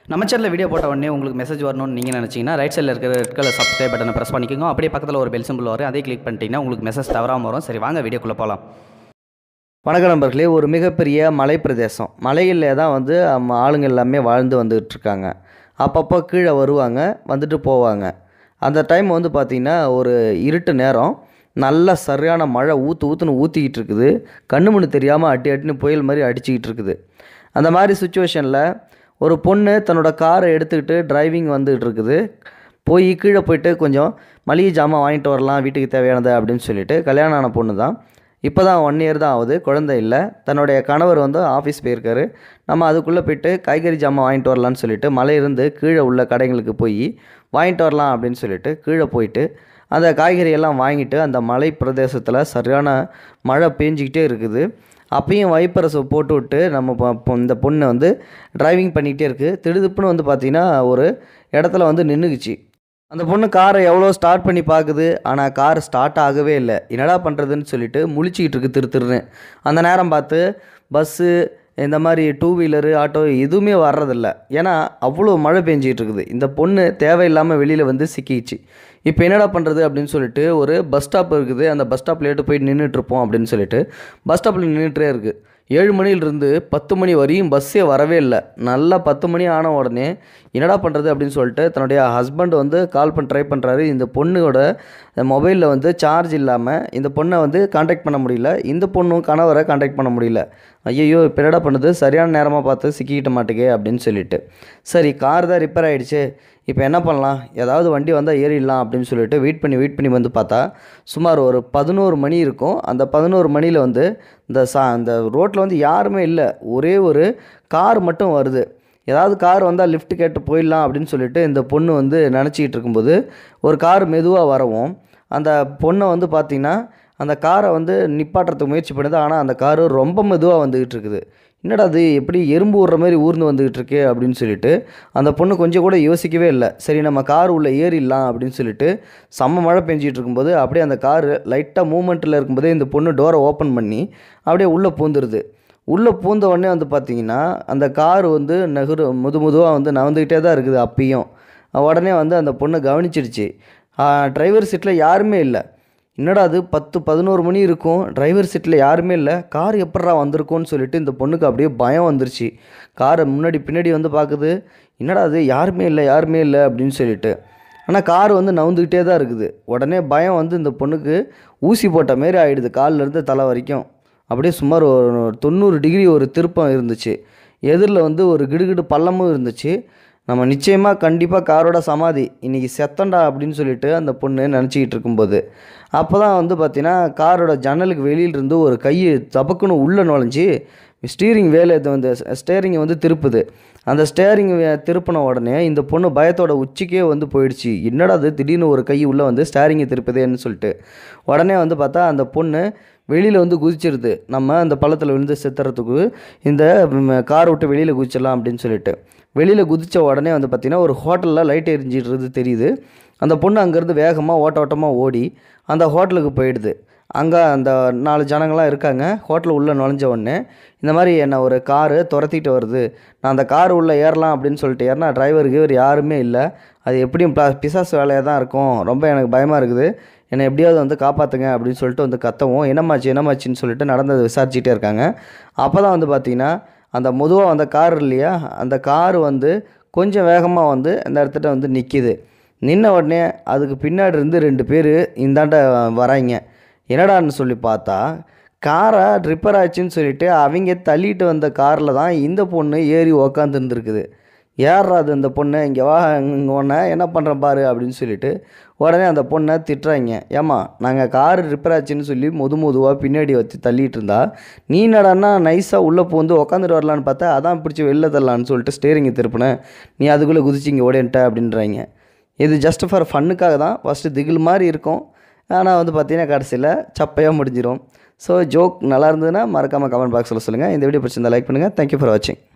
நம்ம சேனலில் வீடியோ போட்ட உடனே உங்களுக்கு மெசேஜ் வரணும்னு நீங்கள் நினச்சிங்கன்னா ரைட் சைடில் இருக்கிற ரெட் கலர் சப்ஸ்கிரைப் பட்டனை ப்ரெஸ் பண்ணிக்கோங்க அப்படியே பக்கத்தில் ஒரு பெல் சிம்பிள் வரும் அதே கிளிக் பண்ணிட்டீங்கன்னா உங்களுக்கு மெசேஜ் தவறாமல் வரும் சரி வாங்க வீடியோக்குள்ளே போகலாம் வணக்கம் நண்பர்களே ஒரு மிகப்பெரிய மலை பிரதேசம் மலையிலே தான் வந்து நம்ம ஆளுங்க எல்லாமே வாழ்ந்து வந்துட்டு இருக்காங்க அப்பப்போ கீழே வருவாங்க வந்துட்டு போவாங்க அந்த டைம் வந்து பார்த்திங்கன்னா ஒரு இருட்டு நேரம் நல்ல சரியான மழை ஊற்று ஊற்றுன்னு ஊற்றிக்கிட்டு இருக்குது கண்ணு மண்ணு தெரியாமல் அட்டி அட்டின்னு புயல் மாதிரி அடிச்சுக்கிட்டு இருக்குது அந்த மாதிரி சுச்சுவேஷனில் ஒரு பொண்ணு தன்னோட காரை எடுத்துக்கிட்டு டிரைவிங் வந்துகிட்டு இருக்குது போய் கீழே போயிட்டு கொஞ்சம் மளிகை ஜாமான் வாங்கிட்டு வரலாம் வீட்டுக்கு தேவையானது அப்படின்னு சொல்லிட்டு கல்யாணம் ஆன பொண்ணு தான் இப்போ தான் ஒன் இயர் தான் ஆகுது குழந்தை இல்லை தன்னுடைய கணவர் வந்து ஆஃபீஸ் போயிருக்காரு நம்ம அதுக்குள்ளே போயிட்டு காய்கறி ஜாமான் வாங்கிட்டு வரலான்னு சொல்லிட்டு மலையிலேருந்து கீழே உள்ள கடைங்களுக்கு போய் வாங்கிட்டு வரலாம் அப்படின்னு சொல்லிட்டு கீழே போயிட்டு அந்த காய்கறி எல்லாம் வாங்கிட்டு அந்த மலை பிரதேசத்தில் சரியான மழை பேஞ்சிக்கிட்டே இருக்குது அப்பயும் வைப்பரசை போட்டு விட்டு நம்ம பொ- பொ- இந்த பொண்ணு வந்து டிரைவிங் பண்ணிக்கிட்டே இருக்குது திடுதுப்புன்னு வந்து பார்த்திங்கன்னா ஒரு இடத்துல வந்து நின்றுக்குச்சு அந்த பொண்ணு காரை எவ்வளோ ஸ்டார்ட் பண்ணி பார்க்குது ஆனால் கார் ஸ்டார்ட் ஆகவே இல்லை என்னடா பண்ணுறதுன்னு சொல்லிட்டு முழிச்சிக்கிட்டு இருக்கு திரு திருன்னு அந்த நேரம் பார்த்து பஸ்ஸு இந்த மாதிரி டூ வீலரு ஆட்டோ எதுவுமே வர்றதில்ல ஏன்னா அவ்வளோ மழை பெஞ்சிக்கிட்டு இருக்குது இந்த பொண்ணு தேவையில்லாமல் வெளியில் வந்து சிக்கிச்சு இப்போ என்னடா பண்ணுறது அப்படின்னு சொல்லிட்டு ஒரு பஸ் ஸ்டாப் இருக்குது அந்த பஸ் ஸ்டாப்லேட்டு போய் நின்றுட்டுருப்போம் அப்படின்னு சொல்லிட்டு பஸ் ஸ்டாப்பில் நின்றுட்டே இருக்குது ஏழு மணியிலிருந்து பத்து மணி வரையும் பஸ்ஸே வரவே இல்லை நல்லா பத்து மணி ஆன உடனே என்னடா பண்ணுறது அப்படின்னு சொல்லிட்டு தன்னுடைய ஹஸ்பண்ட் வந்து கால் பண்ணி ட்ரை பண்ணுறாரு இந்த பொண்ணோட மொபைலில் வந்து சார்ஜ் இல்லாமல் இந்த பொண்ணை வந்து காண்டாக்ட் பண்ண முடியல இந்த பொண்ணும் கணவரை காண்டாக்ட் பண்ண முடியல ஐயோ இப்போ என்னடா பண்ணுது சரியான நேரமாக பார்த்து சிக்கிக்கிட்ட மாட்டேங்க அப்படின்னு சொல்லிட்டு சரி கார் தான் ரிப்பேர் ஆகிடுச்சு இப்போ என்ன பண்ணலாம் ஏதாவது வண்டி வந்தால் ஏறிடலாம் அப்படின்னு சொல்லிட்டு வெயிட் பண்ணி வெயிட் பண்ணி வந்து பார்த்தா சுமார் ஒரு பதினோரு மணி இருக்கும் அந்த பதினோரு மணியில் வந்து இந்த சா அந்த ரோட்டில் வந்து யாருமே இல்லை ஒரே ஒரு கார் மட்டும் வருது ஏதாவது கார் வந்தால் லிஃப்ட் கேட்டு போயிடலாம் அப்படின்னு சொல்லிட்டு இந்த பொண்ணு வந்து நினச்சிக்கிட்டு இருக்கும்போது ஒரு கார் மெதுவாக வரவும் அந்த பொண்ணை வந்து பார்த்திங்கன்னா அந்த காரை வந்து நிப்பாட்டுறதுக்கு முயற்சி பண்ணுது ஆனால் அந்த காரு ரொம்ப மெதுவாக வந்துக்கிட்டு இருக்குது என்னடா அது எப்படி எறும்பு ஊறுற மாதிரி ஊர்ந்து வந்துக்கிட்டு இருக்கே அப்படின்னு சொல்லிட்டு அந்த பொண்ணு கொஞ்சம் கூட யோசிக்கவே இல்லை சரி நம்ம கார் உள்ளே ஏறிடலாம் அப்படின்னு சொல்லிட்டு செம்ம மழை பெஞ்சிட்டு இருக்கும்போது அப்படியே அந்த கார் லைட்டாக மூமெண்ட்டில் இருக்கும்போதே இந்த பொண்ணு டோரை ஓப்பன் பண்ணி அப்படியே உள்ளே பூந்துருது உள்ளே பூந்த உடனே வந்து பார்த்தீங்கன்னா அந்த கார் வந்து நகரு முது முதுவாக வந்து நகர்ந்துக்கிட்டே தான் இருக்குது அப்பயும் உடனே வந்து அந்த பொண்ணு கவனிச்சிடுச்சு டிரைவர் சீட்டில் யாருமே இல்லை என்னடா அது பத்து பதினோரு மணி இருக்கும் டிரைவர் சீட்டில் யாருமே இல்லை கார் எப்பட்றா வந்திருக்கோன்னு சொல்லிட்டு இந்த பொண்ணுக்கு அப்படியே பயம் வந்துருச்சு காரை முன்னாடி பின்னாடி வந்து பார்க்குது என்னடா அது யாருமே இல்லை யாருமே இல்லை அப்படின்னு சொல்லிட்டு ஆனால் கார் வந்து நவுந்துக்கிட்டே தான் இருக்குது உடனே பயம் வந்து இந்த பொண்ணுக்கு ஊசி போட்ட மாரி ஆயிடுது கால்லேருந்து தலை வரைக்கும் அப்படியே சுமார் ஒரு தொண்ணூறு டிகிரி ஒரு திருப்பம் இருந்துச்சு எதிரில் வந்து ஒரு கிடுகிடு பள்ளமும் இருந்துச்சு நம்ம நிச்சயமாக கண்டிப்பாக காரோட சமாதி இன்றைக்கி செத்தண்டா அப்படின்னு சொல்லிட்டு அந்த பொண்ணு நினச்சிக்கிட்டு இருக்கும்போது அப்போ தான் வந்து பார்த்தீங்கன்னா காரோட ஜன்னலுக்கு வெளியிலிருந்து ஒரு கை தபக்குன்னு உள்ளே நுழைஞ்சி ஸ்டீரிங் வேலை இது வந்து ஸ்டேரிங்கை வந்து திருப்புது அந்த ஸ்டேரிங் திருப்பின உடனே இந்த பொண்ணு பயத்தோட உச்சிக்கே வந்து போயிடுச்சு என்னடா அது திடீர்னு ஒரு கை உள்ளே வந்து ஸ்டேரிங்கை திருப்புதேன்னு சொல்லிட்டு உடனே வந்து பார்த்தா அந்த பொண்ணு வெளியில் வந்து குதிச்சிருது நம்ம அந்த பள்ளத்தில் விழுந்து செத்துறதுக்கு இந்த கார் விட்டு வெளியில் குதிச்சிடலாம் அப்படின்னு சொல்லிட்டு வெளியில் குதித்த உடனே வந்து பார்த்திங்கன்னா ஒரு ஹோட்டலில் லைட் எரிஞ்சிடுறது தெரியுது அந்த பொண்ணு அங்கேருந்து வேகமாக ஓட்ட ஓட்டமாக ஓடி அந்த ஹோட்டலுக்கு போயிடுது அங்கே அந்த நாலு ஜனங்கள்லாம் இருக்காங்க ஹோட்டல் உள்ளே நுழைஞ்ச உடனே இந்த மாதிரி என்னை ஒரு காரு துரத்திட்டு வருது நான் அந்த கார் உள்ளே ஏறலாம் அப்படின்னு சொல்லிட்டு ஏறினா டிரைவருக்கு இவர் யாருமே இல்லை அது எப்படியும் ப- பிசாசு வேலையாக தான் இருக்கும் ரொம்ப எனக்கு பயமாக இருக்குது என்னை எப்படியாவது வந்து காப்பாற்றுங்க அப்படின்னு சொல்லிட்டு வந்து கத்தவும் என்னமாச்சு என்னமாச்சின்னு சொல்லிட்டு நடந்ததை விசாரிச்சுட்டே இருக்காங்க அப்போ தான் வந்து பார்த்திங்கன்னா அந்த முதுவாக வந்த கார் இல்லையா அந்த கார் வந்து கொஞ்சம் வேகமாக வந்து அந்த இடத்துல வந்து நிற்கிது நின்ன உடனே அதுக்கு பின்னாடி இருந்து ரெண்டு பேர் இந்தாண்ட வராங்க என்னடான்னு சொல்லி பார்த்தா காரை ரிப்பேர் ஆச்சுன்னு சொல்லிட்டு அவங்க தள்ளிட்டு வந்த காரில் தான் இந்த பொண்ணு ஏறி உக்காந்துருந்துருக்குது ஏறா அது இந்த பொண்ணு இங்கே வா இங்கே ஒன்று என்ன பண்ணுறேன் பாரு அப்படின்னு சொல்லிட்டு உடனே அந்த பொண்ணை திட்டுறாங்க ஏம்மா நாங்கள் கார் ரிப்பேர் ஆச்சுன்னு சொல்லி முது முதுவாக பின்னாடி வச்சு தள்ளிட்டு இருந்தா நீ என்னடான்னா நைஸாக உள்ளே பூந்து உக்காந்துட்டு வரலான்னு பார்த்தா அதான் பிடிச்சி வெளில தரலான்னு சொல்லிட்டு ஸ்டேரிங்கை திருப்பினேன் நீ அதுக்குள்ளே குதிச்சு இங்கே ஓடின்ட்ட அப்படின்றாங்க இது ஜஸ்ட் ஃபார் ஃபன்னுக்காக தான் ஃபஸ்ட்டு திகில் மாதிரி இருக்கும் ஆனால் வந்து பார்த்தீங்கன்னா கடைசியில் சப்பையாக முடிஞ்சிடும் ஸோ ஜோக் நல்லா இருந்ததுன்னா மறக்காமல் கமெண்ட் பாக்ஸில் சொல்லுங்கள் இந்த வீடியோ பிடிச்சிருந்தா லைக் பண்ணுங்கள் தேங்க்யூ ஃபார் வாட்சிங்